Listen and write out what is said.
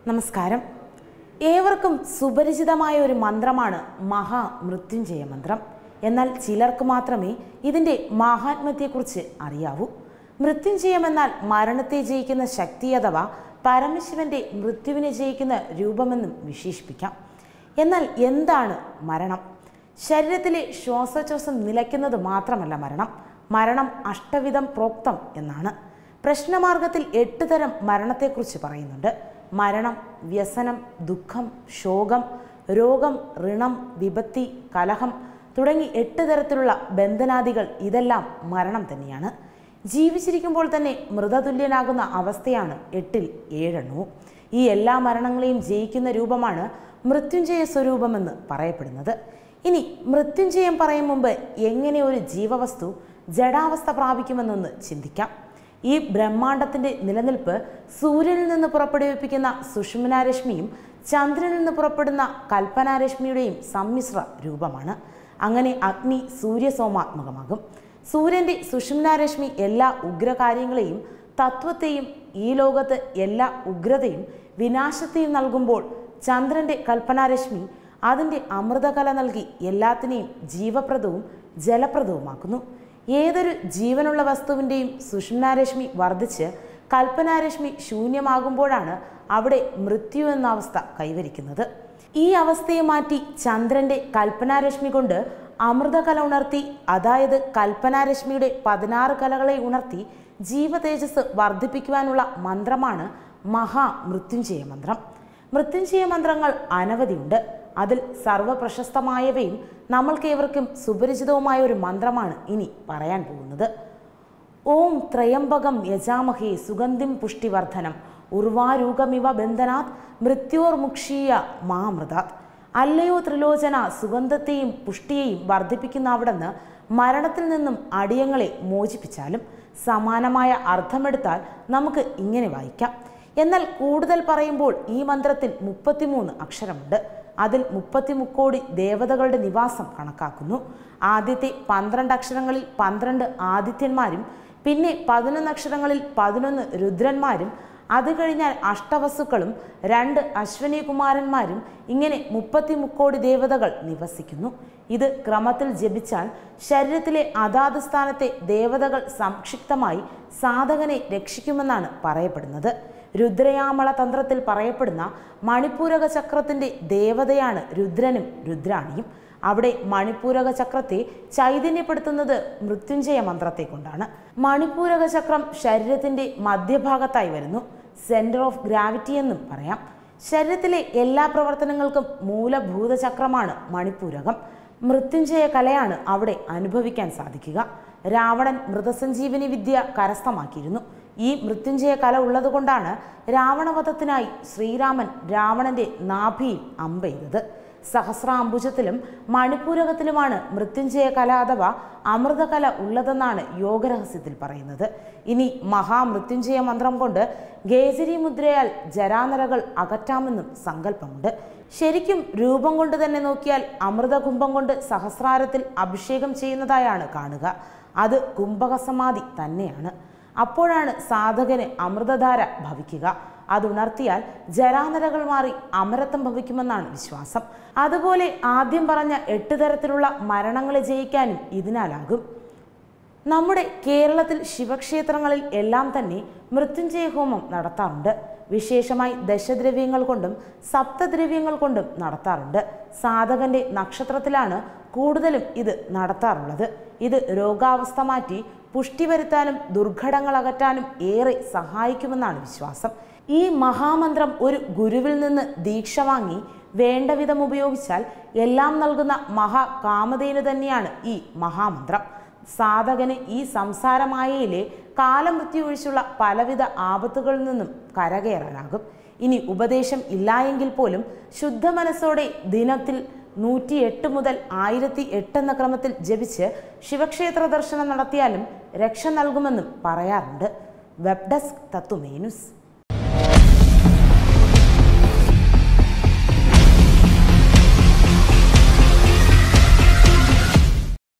നമസ്കാരം ഏവർക്കും സുപരിചിതമായ ഒരു മന്ത്രമാണ് മഹാമൃത്യുഞ്ജയ മന്ത്രം എന്നാൽ ചിലർക്ക് മാത്രമേ ഇതിൻ്റെ മാഹാത്മ്യത്തെക്കുറിച്ച് അറിയാവൂ മൃത്യുഞ്ജയം എന്നാൽ മരണത്തെ ജയിക്കുന്ന ശക്തി അഥവാ പരമശിവന്റെ മൃത്യുവിനെ ജയിക്കുന്ന രൂപമെന്നും വിശേഷിപ്പിക്കാം എന്നാൽ എന്താണ് മരണം ശരീരത്തിലെ ശ്വാസോച്ഛ്വാസം നിലയ്ക്കുന്നത് മാത്രമല്ല മരണം മരണം അഷ്ടവിധം പ്രോക്തം എന്നാണ് പ്രശ്നമാർഗത്തിൽ എട്ട് തരം മരണത്തെക്കുറിച്ച് പറയുന്നുണ്ട് മരണം വ്യസനം ദുഃഖം ശോകം രോഗം ഋണം വിപത്തി കലഹം തുടങ്ങി എട്ട് തരത്തിലുള്ള ബന്ധനാദികൾ ഇതെല്ലാം മരണം തന്നെയാണ് ജീവിച്ചിരിക്കുമ്പോൾ തന്നെ മൃതതുല്യനാകുന്ന അവസ്ഥയാണ് എട്ടിൽ ഏഴെണ്ണവും ഈ എല്ലാ മരണങ്ങളെയും ജയിക്കുന്ന രൂപമാണ് മൃത്യുഞ്ജയ സ്വരൂപമെന്ന് പറയപ്പെടുന്നത് ഇനി മൃത്യുഞ്ജയം പറയും മുമ്പ് എങ്ങനെ ഒരു ജീവവസ്തു ജഡാവസ്ഥ പ്രാപിക്കുമെന്നൊന്ന് ചിന്തിക്കാം ഈ ബ്രഹ്മാണ്ടത്തിന്റെ നിലനിൽപ്പ് സൂര്യനിൽ നിന്ന് പുറപ്പെടുവിപ്പിക്കുന്ന സുഷുമ്നാരശ്മിയും ചന്ദ്രനിൽ നിന്ന് പുറപ്പെടുന്ന കൽപ്പനാരശ്മിയുടെയും സമ്മിശ്ര രൂപമാണ് അങ്ങനെ അഗ്നി സൂര്യസോമാത്മകമാകും സൂര്യന്റെ സുഷുമ്നാരശ്മി എല്ലാ ഉഗ്രകാര്യങ്ങളെയും തത്വത്തെയും ഈ ലോകത്ത് എല്ലാ ഉഗ്രതയും വിനാശത്തെയും നൽകുമ്പോൾ ചന്ദ്രന്റെ കൽപ്പനാരശ്മി അതിൻ്റെ അമൃതകല നൽകി എല്ലാത്തിനെയും ജീവപ്രദവും ജലപ്രദവുമാക്കുന്നു ഏതൊരു ജീവനുള്ള വസ്തുവിൻ്റെയും സുഷുമ്നാരശ്മി വർദ്ധിച്ച് കൽപ്പനാരശ്മി ശൂന്യമാകുമ്പോഴാണ് അവിടെ മൃത്യു എന്ന അവസ്ഥ കൈവരിക്കുന്നത് ഈ അവസ്ഥയെ മാറ്റി ചന്ദ്രന്റെ കൽപ്പനാരശ്മി കൊണ്ട് അമൃതകല ഉണർത്തി അതായത് കൽപ്പനാരശ്മിയുടെ പതിനാറ് കലകളെ ഉണർത്തി ജീവതേജസ് വർദ്ധിപ്പിക്കുവാനുള്ള മന്ത്രമാണ് മഹാമൃത്യുഞ്ജയ മന്ത്രം മൃത്യുഞ്ജയ മന്ത്രങ്ങൾ അനവധിയുണ്ട് അതിൽ സർവപ്രശസ്തമായവയും നമ്മൾക്കേവർക്കും സുപരിചിതവുമായ ഒരു മന്ത്രമാണ് ഇനി പറയാൻ പോകുന്നത് ഓം ത്രയംബകം യജാമഹേ സുഗന്ധിം പുഷ്ടിവർദ്ധനം ഉർവാരൂകമിവ ബന്ധനാത് മൃത്യോർമുക്ഷീയ മാമൃതാത് അല്ലയോ ത്രിലോചന സുഗന്ധത്തെയും പുഷ്ടിയെയും വർദ്ധിപ്പിക്കുന്ന അവിടുന്ന് മരണത്തിൽ നിന്നും അടിയങ്ങളെ മോചിപ്പിച്ചാലും സമാനമായ അർത്ഥമെടുത്താൽ നമുക്ക് ഇങ്ങനെ വായിക്കാം എന്നാൽ കൂടുതൽ പറയുമ്പോൾ ഈ മന്ത്രത്തിൽ മുപ്പത്തിമൂന്ന് അക്ഷരമുണ്ട് അതിൽ മുപ്പത്തിമുക്കോടി ദേവതകളുടെ നിവാസം കണക്കാക്കുന്നു ആദ്യത്തെ പന്ത്രണ്ട് അക്ഷരങ്ങളിൽ പന്ത്രണ്ട് ആദിത്യന്മാരും പിന്നെ പതിനൊന്ന് അക്ഷരങ്ങളിൽ പതിനൊന്ന് രുദ്രന്മാരും അത് കഴിഞ്ഞാൽ അഷ്ടവസുക്കളും രണ്ട് അശ്വനി കുമാരന്മാരും ഇങ്ങനെ മുപ്പത്തി മുക്കോടി ദേവതകൾ നിവസിക്കുന്നു ഇത് ക്രമത്തിൽ ജപിച്ചാൽ ശരീരത്തിലെ അതാത് സ്ഥാനത്തെ ദേവതകൾ സംക്ഷിപ്തമായി സാധകനെ രക്ഷിക്കുമെന്നാണ് പറയപ്പെടുന്നത് രുദ്രയാമള തന്ത്രത്തിൽ പറയപ്പെടുന്ന മണിപ്പൂരക ചക്രത്തിന്റെ ദേവതയാണ് രുദ്രനും രുദ്രാണിയും അവിടെ മണിപ്പൂരക ചക്രത്തെ ചൈതന്യപ്പെടുത്തുന്നത് മൃത്യുഞ്ജയ മന്ത്രത്തെ കൊണ്ടാണ് മണിപ്പൂരക ചക്രം ശരീരത്തിന്റെ മധ്യഭാഗത്തായി വരുന്നു സെന്റർ ഓഫ് ഗ്രാവിറ്റി എന്നും പറയാം ശരീരത്തിലെ എല്ലാ പ്രവർത്തനങ്ങൾക്കും മൂലഭൂത ചക്രമാണ് മണിപ്പൂരകം മൃത്യുഞ്ജയ കലയാണ് അവിടെ അനുഭവിക്കാൻ സാധിക്കുക രാവണൻ മൃതസഞ്ജീവനി വിദ്യ കരസ്ഥമാക്കിയിരുന്നു ഈ മൃത്യുഞ്ജയ കല ഉള്ളതുകൊണ്ടാണ് രാവണവധത്തിനായി ശ്രീരാമൻ രാവണന്റെ നാഭിയിൽ അമ്പെയ്തത് സഹസ്രാംബുജത്തിലും മണിപ്പൂരകത്തിലുമാണ് മൃത്യുഞ്ജയ കല അഥവാ അമൃതകല ഉള്ളതെന്നാണ് യോഗരഹസ്യത്തിൽ പറയുന്നത് ഇനി മഹാമൃത്യുഞ്ജയ മന്ത്രം കൊണ്ട് ഗേസരി മുദ്രയാൽ ജരാനരകൾ അകറ്റാമെന്നും സങ്കല്പമുണ്ട് ശരിക്കും രൂപം കൊണ്ട് തന്നെ നോക്കിയാൽ അമൃതകുംഭം കൊണ്ട് സഹസ്രാരത്തിൽ അഭിഷേകം ചെയ്യുന്നതായാണ് കാണുക അത് കുംഭകസമാധി തന്നെയാണ് അപ്പോഴാണ് സാധകന് അമൃതധാര ഭവിക്കുക അതുണർത്തിയാൽ ജരാനരകൾ മാറി അമരത്വം ഭവിക്കുമെന്നാണ് വിശ്വാസം അതുപോലെ ആദ്യം പറഞ്ഞ എട്ട് തരത്തിലുള്ള മരണങ്ങളെ ജയിക്കാനും ഇതിനാലാകും നമ്മുടെ കേരളത്തിൽ ശിവക്ഷേത്രങ്ങളിൽ എല്ലാം തന്നെ മൃത്യുഞ്ജയ ഹോമം നടത്താറുണ്ട് വിശേഷമായി ദശദ്രവ്യങ്ങൾ കൊണ്ടും സപ്തദ്രവ്യങ്ങൾ കൊണ്ടും നടത്താറുണ്ട് സാധകന്റെ നക്ഷത്രത്തിലാണ് കൂടുതലും ഇത് നടത്താറുള്ളത് ഇത് രോഗാവസ്ഥ മാറ്റി പുഷ്ടി വരുത്താനും ദുർഘടങ്ങൾ അകറ്റാനും ഏറെ സഹായിക്കുമെന്നാണ് വിശ്വാസം ഈ മഹാമന്ത്രം ഒരു ഗുരുവിൽ നിന്ന് ദീക്ഷ വാങ്ങി വേണ്ട വിധം ഉപയോഗിച്ചാൽ എല്ലാം നൽകുന്ന മഹാകാമധേനു തന്നെയാണ് ഈ മഹാമന്ത്രം സാധകന് ഈ സംസാരമായയിലെ കാലമൃത്യു ഒഴിച്ചുള്ള പലവിധ ആപത്തുകളിൽ നിന്നും കരകയറാനാകും ഇനി ഉപദേശം ഇല്ലായെങ്കിൽ പോലും ശുദ്ധ മനസ്സോടെ ദിനത്തിൽ നൂറ്റി എട്ട് മുതൽ ആയിരത്തി എട്ട് എന്ന ക്രമത്തിൽ ജപിച്ച് ശിവക്ഷേത്ര ദർശനം നടത്തിയാലും രക്ഷ നൽകുമെന്നും പറയാറുണ്ട് വെബ് ഡെസ്ക് തത്വമേനുസ്